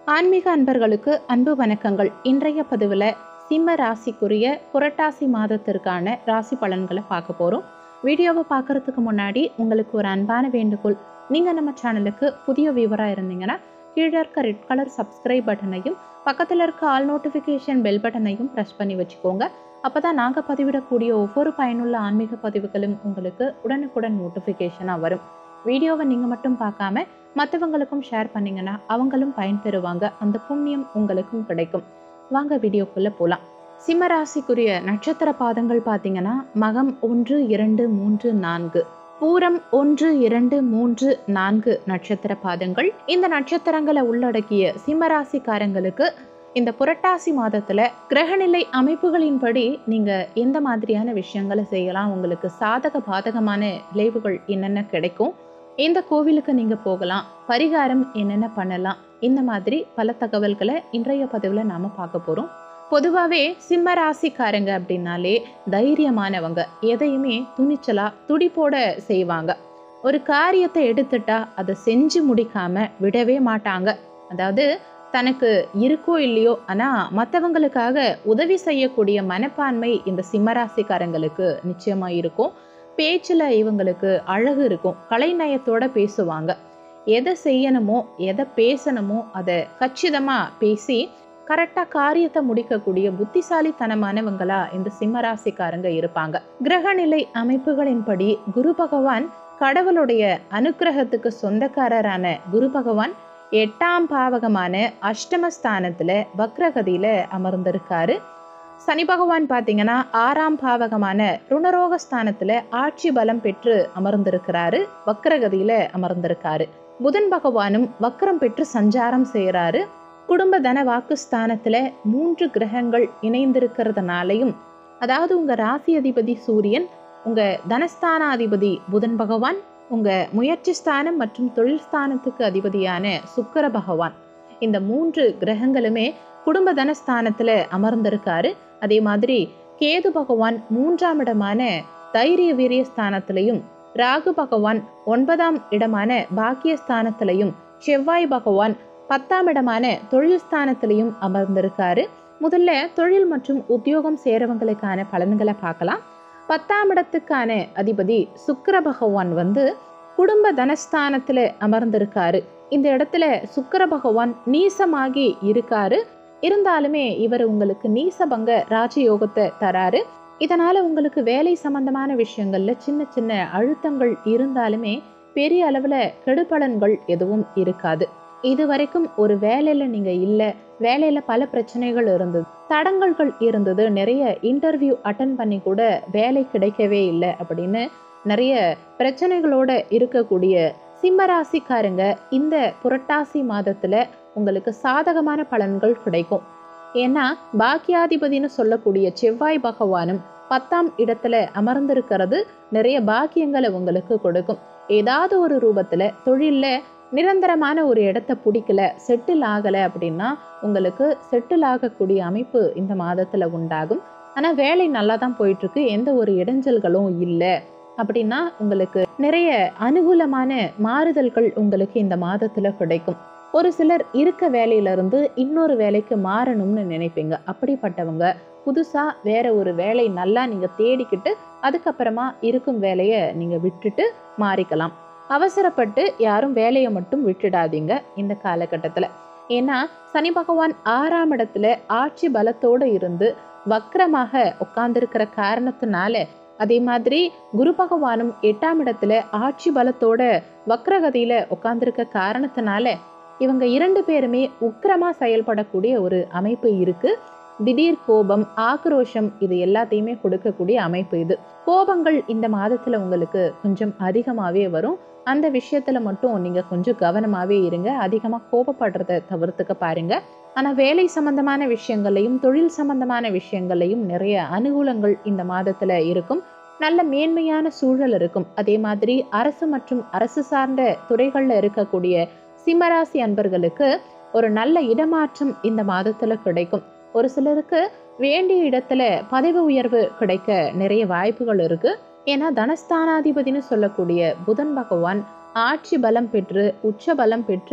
ஆன்மீக அன்பர்களுக்கு அன்பு வணக்கங்கள் இன்றைய பதிவில் சிம்ம ராசிக்குரிய புரட்டாசி மாதத்திற்கான ராசி பலன்களை பார்க்க போகிறோம் வீடியோவை பார்க்கறதுக்கு முன்னாடி உங்களுக்கு ஒரு அன்பான வேண்டுகோள் நீங்கள் நம்ம சேனலுக்கு புதிய வியூவராக இருந்தீங்கன்னா கீழே இருக்க ரெட் கலர் சப்ஸ்கிரைப் பட்டனையும் பக்கத்தில் இருக்க ஆல் நோட்டிஃபிகேஷன் பெல் பட்டனையும் ப்ரெஸ் பண்ணி வச்சுக்கோங்க அப்போ தான் நாங்கள் பதிவிடக்கூடிய ஒவ்வொரு பயனுள்ள ஆன்மீக பதிவுகளும் உங்களுக்கு உடனுக்குடன் நோட்டிஃபிகேஷனாக வரும் வீடியோவை நீங்கள் மட்டும் பார்க்காம மற்றவங்களுக்கும் ஷேர் பண்ணீங்கன்னா அவங்களும் பயன்பெறுவாங்க அந்த புண்ணியம் உங்களுக்கும் கிடைக்கும் வாங்க வீடியோக்குள்ளே போகலாம் சிம்மராசிக்குரிய நட்சத்திர பாதங்கள் பார்த்தீங்கன்னா மகம் ஒன்று இரண்டு மூன்று நான்கு பூரம் ஒன்று இரண்டு மூன்று நான்கு நட்சத்திர பாதங்கள் இந்த நட்சத்திரங்களை உள்ளடக்கிய சிம்மராசிக்காரங்களுக்கு இந்த புரட்டாசி மாதத்துல கிரகநிலை அமைப்புகளின்படி நீங்க எந்த மாதிரியான விஷயங்களை செய்யலாம் உங்களுக்கு சாதக பாதகமான விளைவுகள் என்னென்ன கிடைக்கும் எந்த கோவிலுக்கு நீங்க போகலாம் பரிகாரம் என்னென்ன பண்ணலாம் இந்த மாதிரி பல தகவல்களை இன்றைய பதிவுல நாம பார்க்க போறோம் பொதுவாகவே சிம்ம ராசிக்காரங்க அப்படின்னாலே தைரியமானவங்க எதையுமே துணிச்சலா துடிப்போட செய்வாங்க ஒரு காரியத்தை எடுத்துட்டா அதை செஞ்சு முடிக்காம விடவே மாட்டாங்க அதாவது தனக்கு இருக்கோ இல்லையோ ஆனால் மற்றவங்களுக்காக உதவி செய்யக்கூடிய மனப்பான்மை இந்த சிம்மராசிக்காரங்களுக்கு நிச்சயமாக இருக்கும் பேச்சில் இவங்களுக்கு அழகு இருக்கும் கலைநயத்தோட பேசுவாங்க எதை செய்யணுமோ எதை பேசணுமோ அதை கச்சிதமாக பேசி கரெக்டாக காரியத்தை முடிக்கக்கூடிய புத்திசாலித்தனமானவங்களா இந்த சிம்மராசிக்காரங்க இருப்பாங்க கிரகநிலை அமைப்புகளின்படி குரு பகவான் கடவுளுடைய அனுக்கிரகத்துக்கு சொந்தக்காரரான குரு பகவான் எட்டாம் பாவகமான அஷ்டமஸ்தானத்துல வக்ரகதியில அமர்ந்திருக்காரு சனி பகவான் பார்த்தீங்கன்னா ஆறாம் பாவகமான ருணரோகஸ்தானத்துல ஆட்சி பலம் பெற்று அமர்ந்திருக்கிறாரு வக்ரகதியில அமர்ந்திருக்காரு புதன் பகவானும் வக்ரம் பெற்று சஞ்சாரம் செய்கிறாரு குடும்ப தன வாக்குஸ்தானத்துல மூன்று கிரகங்கள் இணைந்திருக்கிறதுனாலையும் அதாவது உங்க ராசி அதிபதி சூரியன் உங்க தனஸ்தானாதிபதி புதன் பகவான் உங்க முயற்சி ஸ்தானம் மற்றும் தொழில் ஸ்தானத்துக்கு அதிபதியான சுக்கர பகவான் இந்த மூன்று கிரகங்களுமே குடும்ப தனஸ்தானத்துல அமர்ந்திருக்காரு அதே மாதிரி கேது பகவான் மூன்றாம் இடமான தைரிய வீரிய ஸ்தானத்திலையும் ராகு பகவான் ஒன்பதாம் இடமான பாக்கியஸ்தானத்திலையும் செவ்வாய் பகவான் பத்தாம் இடமான தொழில் ஸ்தானத்திலையும் அமர்ந்திருக்காரு முதல்ல தொழில் மற்றும் உத்தியோகம் சேரவங்களுக்கான பலன்களை பார்க்கலாம் பத்தாம் இடத்துக்கான அதிபதி சுக்கர பகவான் வந்து குடும்ப தனஸ்தானத்துல அமர்ந்திருக்காரு இந்த இடத்துல சுக்கர பகவான் நீசமாகி இருக்காரு இருந்தாலுமே இவர் உங்களுக்கு நீசபங்க ராஜயோகத்தை தராரு இதனால உங்களுக்கு வேலை சம்பந்தமான விஷயங்கள்ல சின்ன சின்ன அழுத்தங்கள் இருந்தாலுமே பெரிய அளவுல கெடுபலன்கள் எதுவும் இருக்காது இது வரைக்கும் ஒரு வேலையில நீங்க இல்ல வேலையில பல பிரச்சனைகள் இருந்தது தடங்கல்கள் இருந்தது நிறைய இன்டர்வியூ அட்டன் பண்ணி கூட வேலை கிடைக்கவே இல்லை அப்படின்னு நிறைய பிரச்சனைகளோட இருக்கக்கூடிய சிம்மராசிக்காரங்க இந்த புரட்டாசி மாதத்துல உங்களுக்கு சாதகமான பலன்கள் கிடைக்கும் ஏன்னா பாக்கியாதிபதினு சொல்லக்கூடிய செவ்வாய் பகவானும் பத்தாம் இடத்துல அமர்ந்திருக்கிறது நிறைய பாக்கியங்களை உங்களுக்கு கொடுக்கும் ஏதாவது ஒரு ரூபத்துல தொழில்ல நிரந்தரமான ஒரு இடத்த பிடிக்கல செட்டில் ஆகலை அப்படின்னா உங்களுக்கு செட்டில் ஆகக்கூடிய அமைப்பு இந்த மாதத்தில் உண்டாகும் ஆனால் வேலை நல்லா தான் போயிட்டுருக்கு எந்த ஒரு இடைஞ்சல்களும் இல்லை அப்படின்னா உங்களுக்கு நிறைய அனுகூலமான மாறுதல்கள் உங்களுக்கு இந்த மாதத்தில் கிடைக்கும் ஒரு சிலர் இருக்க வேலையிலிருந்து இன்னொரு வேலைக்கு மாறணும்னு நினைப்பீங்க அப்படிப்பட்டவங்க புதுசாக வேற ஒரு வேலை நல்லா நீங்கள் தேடிக்கிட்டு அதுக்கப்புறமா இருக்கும் வேலையை நீங்கள் விட்டுட்டு மாறிக்கலாம் அவசரப்பட்டு யாரும் வேலையை மட்டும் விட்டுடாதீங்க இந்த காலகட்டத்தில் ஏன்னா சனி பகவான் ஆறாம் இடத்துல ஆட்சி பலத்தோடு இருந்து வக்ரமாக உட்கார்ந்துருக்கிற காரணத்தினால அதே மாதிரி குரு பகவானும் எட்டாம் இடத்துல ஆட்சி பலத்தோட வக்ரகதியில உட்கார்ந்துருக்க காரணத்தினால இவங்க இரண்டு பேருமே உக்கிரமா செயல்படக்கூடிய ஒரு அமைப்பு இருக்கு திடீர் கோபம் ஆக்ரோஷம் இது எல்லாத்தையுமே கொடுக்கக்கூடிய அமைப்பு இது கோபங்கள் இந்த மாதத்துல உங்களுக்கு கொஞ்சம் அதிகமாவே வரும் அந்த விஷயத்துல மட்டும் நீங்க கொஞ்சம் கவனமாவே இருங்க அதிகமா கோபப்படுறத தவிர்த்துக்க பாருங்க ஆனா வேலை சம்பந்தமான விஷயங்களையும் தொழில் சம்பந்தமான விஷயங்களையும் நிறைய அனுகூலங்கள் இந்த மாதத்துல இருக்கும் நல்ல மேன்மையான சூழல் இருக்கும் அதே மாதிரி அரசு மற்றும் அரசு சார்ந்த துறைகள்ல இருக்கக்கூடிய சிம்மராசி அன்பர்களுக்கு ஒரு நல்ல இடமாற்றம் இந்த மாதத்துல கிடைக்கும் ஒரு சிலருக்கு வேண்டிய இடத்துல பதவி உயர்வு கிடைக்க நிறைய வாய்ப்புகள் இருக்கு ஏன்னா தனஸ்தானாதிபதினு சொல்லக்கூடிய புதன் பகவான் ஆட்சி பலம் பெற்று உச்ச பலம் பெற்று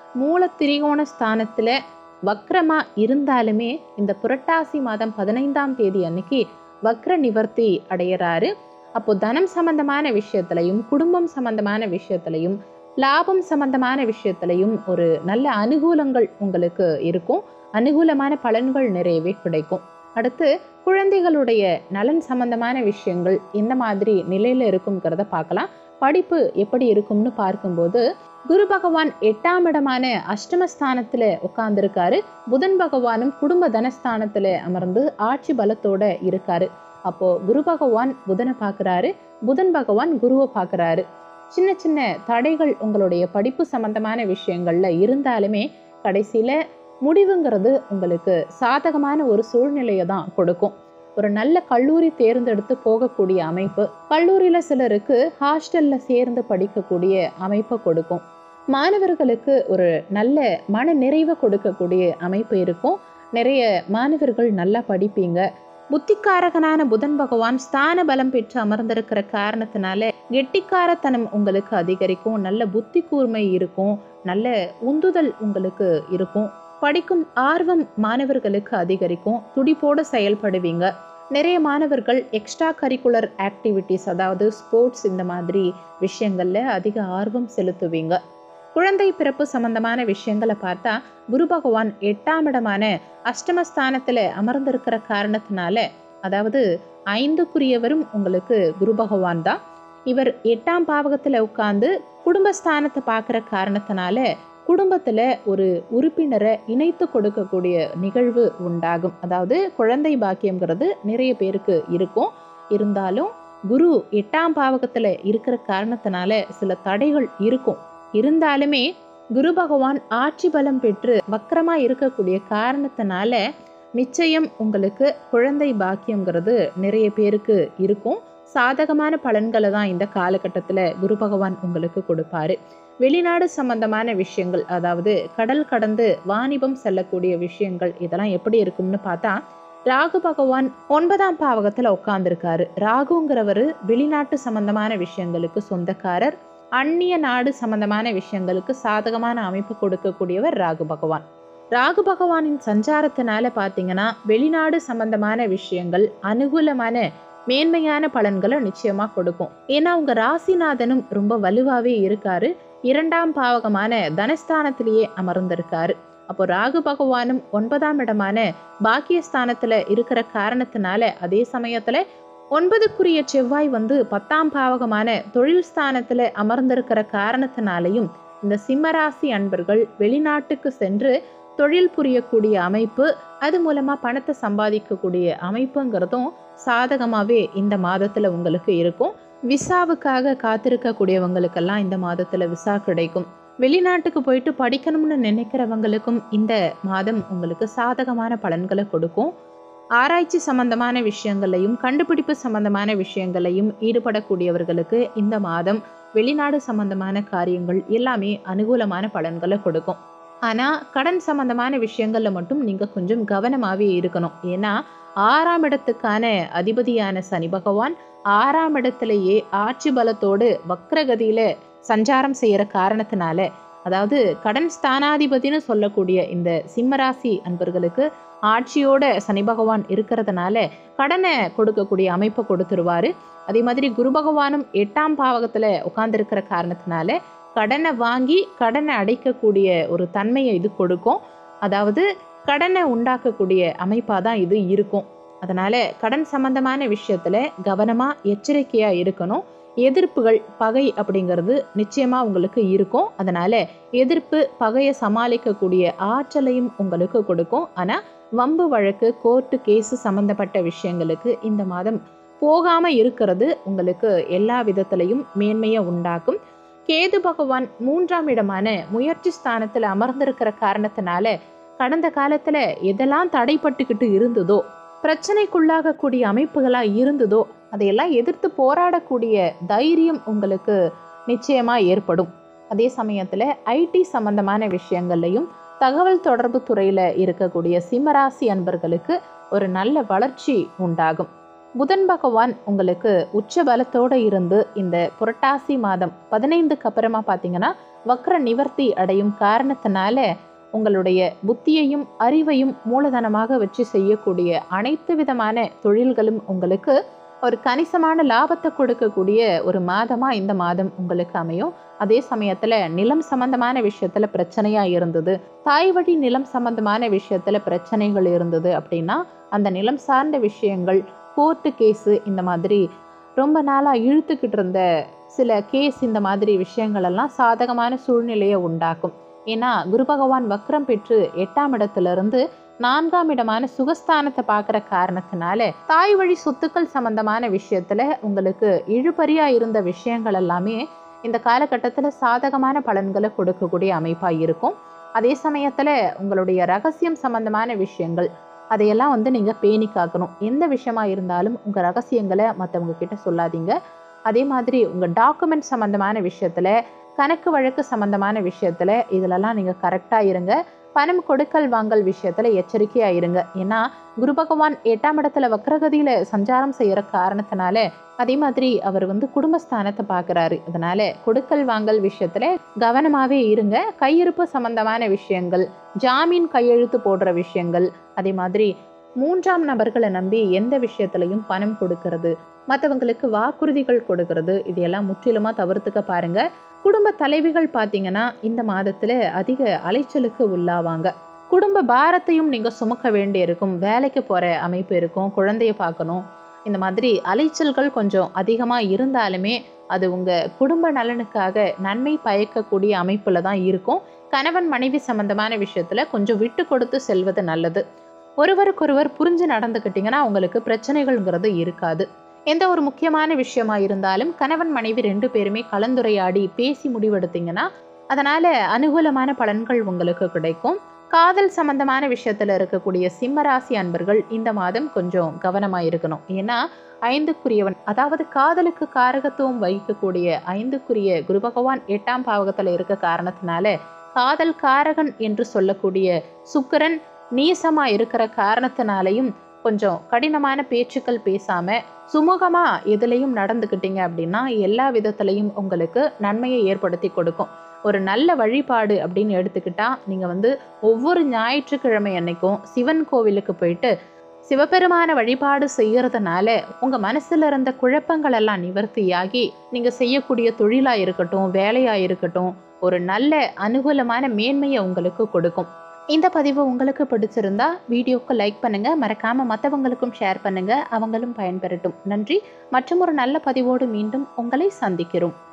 மூல திரிகோண ஸ்தானத்தில் வக்ரமா இருந்தாலுமே இந்த புரட்டாசி மாதம் பதினைந்தாம் தேதி அன்னைக்கு வக்ர நிவர்த்தி அடையிறாரு அப்போ தனம் சம்பந்தமான விஷயத்திலையும் குடும்பம் சம்பந்தமான விஷயத்திலையும் லாபம் சம்பந்தமான விஷயத்திலையும் ஒரு நல்ல அனுகூலங்கள் உங்களுக்கு இருக்கும் அனுகூலமான பலன்கள் நிறையவே கிடைக்கும் அடுத்து குழந்தைகளுடைய நலன் சம்பந்தமான விஷயங்கள் எந்த மாதிரி நிலையில இருக்குங்கிறத பார்க்கலாம் படிப்பு எப்படி இருக்கும்னு பார்க்கும்போது குரு பகவான் எட்டாம் இடமான அஷ்டமஸ்தானத்துல உட்கார்ந்துருக்காரு புதன் பகவானும் குடும்ப தனஸ்தானத்துல அமர்ந்து ஆட்சி பலத்தோட இருக்காரு அப்போ குரு பகவான் புதனை பார்க்கறாரு புதன் பகவான் குருவை பார்க்கறாரு சின்ன சின்ன தடைகள் உங்களுடைய படிப்பு சம்பந்தமான விஷயங்கள்ல இருந்தாலுமே கடைசியில முடிவுங்கிறது உங்களுக்கு சாதகமான ஒரு சூழ்நிலையை தான் கொடுக்கும் ஒரு நல்ல கல்லூரி தேர்ந்தெடுத்து போகக்கூடிய அமைப்பு கல்லூரியில சிலருக்கு ஹாஸ்டல்ல சேர்ந்து படிக்கக்கூடிய அமைப்பை கொடுக்கும் மாணவர்களுக்கு ஒரு நல்ல மன நிறைவை கொடுக்கக்கூடிய அமைப்பு இருக்கும் நிறைய மாணவர்கள் நல்லா படிப்பீங்க புத்திக்காரகனான புதன் பகவான் ஸ்தான பலம் பெற்று அமர்ந்திருக்கிற காரணத்தினால கெட்டிக்காரத்தனம் உங்களுக்கு அதிகரிக்கும் நல்ல புத்தி கூர்மை இருக்கும் நல்ல உந்துதல் உங்களுக்கு இருக்கும் படிக்கும் ஆர்வம் மாணவர்களுக்கு அதிகரிக்கும் துடிப்போடு செயல்படுவீங்க நிறைய மாணவர்கள் எக்ஸ்ட்ரா கரிக்குலர் ஆக்டிவிட்டீஸ் அதாவது ஸ்போர்ட்ஸ் இந்த மாதிரி விஷயங்கள்ல அதிக ஆர்வம் செலுத்துவீங்க குழந்தை பிறப்பு சம்பந்தமான விஷயங்களை பார்த்தா குரு பகவான் எட்டாம் இடமான அஷ்டமஸ்தானத்துல அமர்ந்திருக்கிற காரணத்தினால அதாவது ஐந்துக்குரியவரும் உங்களுக்கு குரு பகவான் தான் இவர் எட்டாம் பாவகத்துல உட்கார்ந்து குடும்பஸ்தானத்தை பார்க்குற காரணத்தினால குடும்பத்துல ஒரு உறுப்பினரை இணைத்து கொடுக்கக்கூடிய நிகழ்வு உண்டாகும் அதாவது குழந்தை பாக்கியம்ங்கிறது நிறைய பேருக்கு இருக்கும் இருந்தாலும் குரு எட்டாம் பாவகத்துல இருக்கிற காரணத்தினால சில தடைகள் இருக்கும் இருந்தாலுமே குரு பகவான் ஆட்சி பலம் பெற்று வக்கரமா இருக்கக்கூடிய காரணத்தினால நிச்சயம் உங்களுக்கு குழந்தை பாக்கியம்ங்கிறது நிறைய பேருக்கு இருக்கும் சாதகமான பலன்களை தான் இந்த காலகட்டத்தில் குரு பகவான் உங்களுக்கு கொடுப்பாரு வெளிநாடு சம்பந்தமான விஷயங்கள் அதாவது கடல் கடந்து வாணிபம் செல்லக்கூடிய விஷயங்கள் இதெல்லாம் எப்படி இருக்கும்னு பார்த்தா ராகு பகவான் ஒன்பதாம் பாவகத்தில் உட்கார்ந்துருக்காரு ராகுங்கிறவர் வெளிநாட்டு சம்பந்தமான விஷயங்களுக்கு சொந்தக்காரர் அந்நிய நாடு சம்பந்தமான விஷயங்களுக்கு சாதகமான அமைப்பு கொடுக்கக்கூடியவர் ராகு பகவான் ராகு பகவானின் சஞ்சாரத்தினால பார்த்தீங்கன்னா வெளிநாடு சம்பந்தமான விஷயங்கள் அனுகூலமான மேன்மையான பலன்களை நிச்சயமா கொடுக்கும் ஏன்னா உங்க ராசிநாதனும் ரொம்ப வலுவாவே இருக்காரு இரண்டாம் பாவகமான தனஸ்தானத்திலேயே அமர்ந்திருக்காரு அப்போ ராகு பகவானும் ஒன்பதாம் இடமான பாக்கியஸ்தானத்துல இருக்கிற காரணத்தினால அதே சமயத்துல ஒன்பதுக்குரிய செவ்வாய் வந்து பத்தாம் பாவகமான தொழில் ஸ்தானத்துல அமர்ந்திருக்கிற காரணத்தினாலையும் இந்த சிம்மராசி அன்பர்கள் வெளிநாட்டுக்கு சென்று தொழில் புரியக்கூடிய அமைப்பு அது மூலமா பணத்தை சம்பாதிக்கக்கூடிய அமைப்புங்கிறதும் சாதகமாவே இந்த மாதத்துல உங்களுக்கு இருக்கும் விசாவுக்காக காத்திருக்கக்கூடியவங்களுக்கெல்லாம் இந்த மாதத்துல விசா கிடைக்கும் வெளிநாட்டுக்கு போயிட்டு படிக்கணும்னு நினைக்கிறவங்களுக்கும் இந்த மாதம் உங்களுக்கு சாதகமான பலன்களை கொடுக்கும் ஆராய்ச்சி சம்பந்தமான விஷயங்களையும் கண்டுபிடிப்பு சம்பந்தமான விஷயங்களையும் ஈடுபடக்கூடியவர்களுக்கு இந்த மாதம் வெளிநாடு சம்பந்தமான காரியங்கள் எல்லாமே அனுகூலமான பலன்களை கொடுக்கும் ஆனால் கடன் சம்பந்தமான விஷயங்களில் மட்டும் நீங்கள் கொஞ்சம் கவனமாகவே இருக்கணும் ஏன்னா ஆறாம் இடத்துக்கான அதிபதியான சனி பகவான் ஆறாம் இடத்திலேயே ஆட்சி பலத்தோடு வக்ரகதியில சஞ்சாரம் செய்யற காரணத்தினால அதாவது கடன் ஸ்தானாதிபதினு சொல்லக்கூடிய இந்த சிம்மராசி அன்பர்களுக்கு ஆட்சியோட சனி பகவான் இருக்கிறதுனால கடனை கொடுக்கக்கூடிய அமைப்பை கொடுத்துருவாரு அதே மாதிரி குரு பகவானும் எட்டாம் பாவகத்துல உட்கார்ந்துருக்கிற காரணத்தினால கடனை வாங்கி கடனை அடைக்கக்கூடிய ஒரு தன்மையை இது கொடுக்கும் அதாவது கடனை உண்டாக்கக்கூடிய அமைப்பாக தான் இது இருக்கும் அதனால கடன் சம்பந்தமான விஷயத்துல கவனமா எச்சரிக்கையா இருக்கணும் எதிர்ப்புகள் பகை அப்படிங்கிறது நிச்சயமா உங்களுக்கு இருக்கும் அதனால எதிர்ப்பு பகையை சமாளிக்கக்கூடிய ஆற்றலையும் உங்களுக்கு கொடுக்கும் ஆனா வம்பு வழக்கு கோர்ட்டு கேஸு சம்பந்தப்பட்ட விஷயங்களுக்கு இந்த மாதம் போகாம இருக்கிறது உங்களுக்கு எல்லா விதத்திலையும் மேன்மையை உண்டாக்கும் கேது பகவான் மூன்றாம் இடமான முயற்சி ஸ்தானத்துல அமர்ந்திருக்கிற காரணத்தினால கடந்த காலத்துல எதெல்லாம் தடைப்பட்டுக்கிட்டு இருந்ததோ பிரச்சனைக்குள்ளாகக்கூடிய அமைப்புகளா இருந்ததோ அதையெல்லாம் எதிர்த்து போராடக்கூடிய தைரியம் உங்களுக்கு நிச்சயமா ஏற்படும் அதே சமயத்துல ஐடி சம்பந்தமான விஷயங்கள்லையும் தகவல் தொடர்பு துறையில இருக்கக்கூடிய சிம்மராசி அன்பர்களுக்கு ஒரு நல்ல வளர்ச்சி உண்டாகும் புதன் பகவான் உங்களுக்கு உச்ச பலத்தோடு இருந்து இந்த புரட்டாசி மாதம் பதினைந்துக்கு அப்புறமா பார்த்தீங்கன்னா வக்ர நிவர்த்தி அடையும் காரணத்தினால உங்களுடைய புத்தியையும் அறிவையும் மூலதனமாக வச்சு செய்யக்கூடிய அனைத்து விதமான தொழில்களும் உங்களுக்கு ஒரு கணிசமான லாபத்தை கொடுக்கக்கூடிய ஒரு மாதமாக இந்த மாதம் உங்களுக்கு அமையும் அதே சமயத்தில் நிலம் சம்பந்தமான விஷயத்தில் பிரச்சனையாக இருந்தது தாய் வழி நிலம் சம்பந்தமான விஷயத்தில் பிரச்சனைகள் இருந்தது அப்படின்னா அந்த நிலம் சார்ந்த விஷயங்கள் கோர்ட்டு கேஸு இந்த மாதிரி ரொம்ப நாளாக இழுத்துக்கிட்டு இருந்த சில கேஸ் இந்த மாதிரி விஷயங்கள் எல்லாம் சாதகமான சூழ்நிலையை உண்டாக்கும் ஏன்னா குரு பகவான் வக்ரம் பெற்று எட்டாம் இடத்திலிருந்து நான்காம் இடமான சுகஸ்தானத்தை பார்க்குற காரணத்தினால தாய் வழி சொத்துக்கள் சம்பந்தமான விஷயத்துல உங்களுக்கு இழுபறியா இருந்த விஷயங்கள் எல்லாமே இந்த காலகட்டத்தில் சாதகமான பலன்களை கொடுக்கக்கூடிய அமைப்பாக இருக்கும் அதே சமயத்தில் உங்களுடைய ரகசியம் சம்பந்தமான விஷயங்கள் அதையெல்லாம் வந்து நீங்கள் பேணி காக்கணும் எந்த விஷயமா இருந்தாலும் உங்கள் ரகசியங்களை மற்றவங்க கிட்ட சொல்லாதீங்க அதே மாதிரி உங்கள் டாக்குமெண்ட் சம்மந்தமான விஷயத்தில் கணக்கு வழக்கு சம்மந்தமான விஷயத்தில் இதிலெல்லாம் நீங்கள் கரெக்டாக இருங்க பணம் கொடுக்கல் வாங்கல் விஷயத்தில் எச்சரிக்கையாக இருங்க ஏன்னா குரு பகவான் எட்டாம் இடத்துல வக்ரகதியில் சஞ்சாரம் செய்கிற காரணத்தினால அதே மாதிரி அவர் வந்து குடும்பஸ்தானத்தை பார்க்குறாரு அதனால கொடுக்கல் வாங்கல் விஷயத்துல கவனமாகவே இருங்க கையிருப்பு சம்பந்தமான விஷயங்கள் ஜாமீன் கையெழுத்து போடுற விஷயங்கள் அதே மாதிரி மூன்றாம் நபர்களை நம்பி எந்த விஷயத்துலையும் பணம் கொடுக்கறது மற்றவங்களுக்கு வாக்குறுதிகள் கொடுக்கறது இதையெல்லாம் முற்றிலுமா தவிர்த்துக்க பாருங்க குடும்ப தலைவிகள் பார்த்தீங்கன்னா இந்த மாதத்துல அதிக அலைச்சலுக்கு உள்ளாவாங்க குடும்ப பாரத்தையும் நீங்க சுமக்க வேண்டி இருக்கும் வேலைக்கு போற அமைப்பு இருக்கும் குழந்தைய பார்க்கணும் இந்த மாதிரி அலைச்சல்கள் கொஞ்சம் அதிகமாக இருந்தாலுமே அது உங்கள் குடும்ப நலனுக்காக நன்மை பயக்கக்கூடிய அமைப்பில் தான் இருக்கும் கணவன் மனைவி சம்பந்தமான விஷயத்தில் கொஞ்சம் விட்டு கொடுத்து செல்வது நல்லது ஒருவருக்கொருவர் புரிஞ்சு நடந்துக்கிட்டிங்கன்னா உங்களுக்கு பிரச்சனைகள்ங்கிறது இருக்காது எந்த ஒரு முக்கியமான விஷயமா இருந்தாலும் கணவன் மனைவி ரெண்டு பேருமே கலந்துரையாடி பேசி முடிவெடுத்தீங்கன்னா அதனால அனுகூலமான பலன்கள் உங்களுக்கு கிடைக்கும் காதல் சம்பந்தமான விஷயத்துல இருக்கக்கூடிய சிம்மராசி அன்பர்கள் இந்த மாதம் கொஞ்சம் கவனமா இருக்கணும் ஏன்னா ஐந்துக்குரியவன் அதாவது காதலுக்கு காரகத்துவம் வகிக்கக்கூடிய ஐந்துக்குரிய குரு பகவான் எட்டாம் பாவகத்துல இருக்க காரணத்தினால காதல் காரகன் என்று சொல்லக்கூடிய சுக்கிரன் நீசமா இருக்கிற காரணத்தினாலையும் கொஞ்சம் கடினமான பேச்சுக்கள் பேசாம சுமூகமா எதுலையும் நடந்துக்கிட்டீங்க அப்படின்னா எல்லா விதத்திலையும் உங்களுக்கு நன்மையை ஏற்படுத்தி கொடுக்கும் ஒரு நல்ல வழிபாடு அப்படின்னு எடுத்துக்கிட்டா நீங்க வந்து ஒவ்வொரு ஞாயிற்றுக்கிழமை அன்னைக்கும் சிவன் கோவிலுக்கு போயிட்டு சிவபெருமான வழிபாடு செய்யறதுனால உங்க மனசுல இருந்த குழப்பங்கள் எல்லாம் நிவர்த்தியாகி நீங்க செய்யக்கூடிய தொழிலா இருக்கட்டும் வேலையா இருக்கட்டும் ஒரு நல்ல அனுகூலமான மேன்மையை உங்களுக்கு கொடுக்கும் இந்த பதிவு உங்களுக்கு பிடிச்சிருந்தா வீடியோக்கு லைக் பண்ணுங்க மறக்காம மற்றவங்களுக்கும் ஷேர் பண்ணுங்க அவங்களும் பயன்பெறட்டும் நன்றி மற்றும் ஒரு நல்ல பதிவோடு மீண்டும் உங்களை சந்திக்கிறோம்